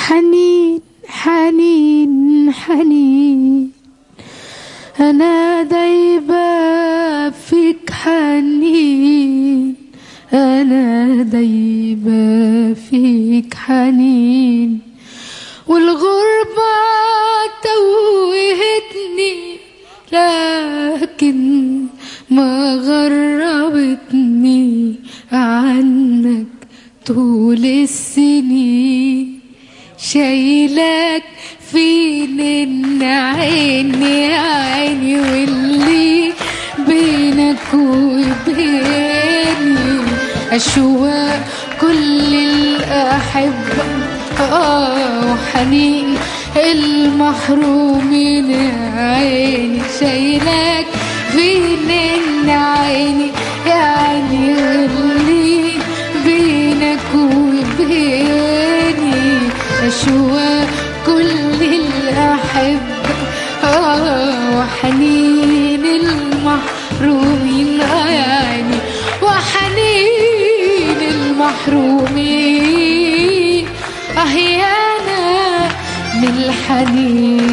حنين حنين حنين أنا دايبة فيك حنين أنا دايبة فيك حنين والغربة توهتني لكن ما غربتني عنك طول السنين شايلك فين عيني عيني واللي بينك وبيني أشواق كل الأحبة آه وحنين المحرومين عيني شايلك فين عيني يا عيني واللي بينك وبيني أشواق كل الأحبة آه وحنين المحرومين آه يعني وحنين المحرومين أهيانا من الحنين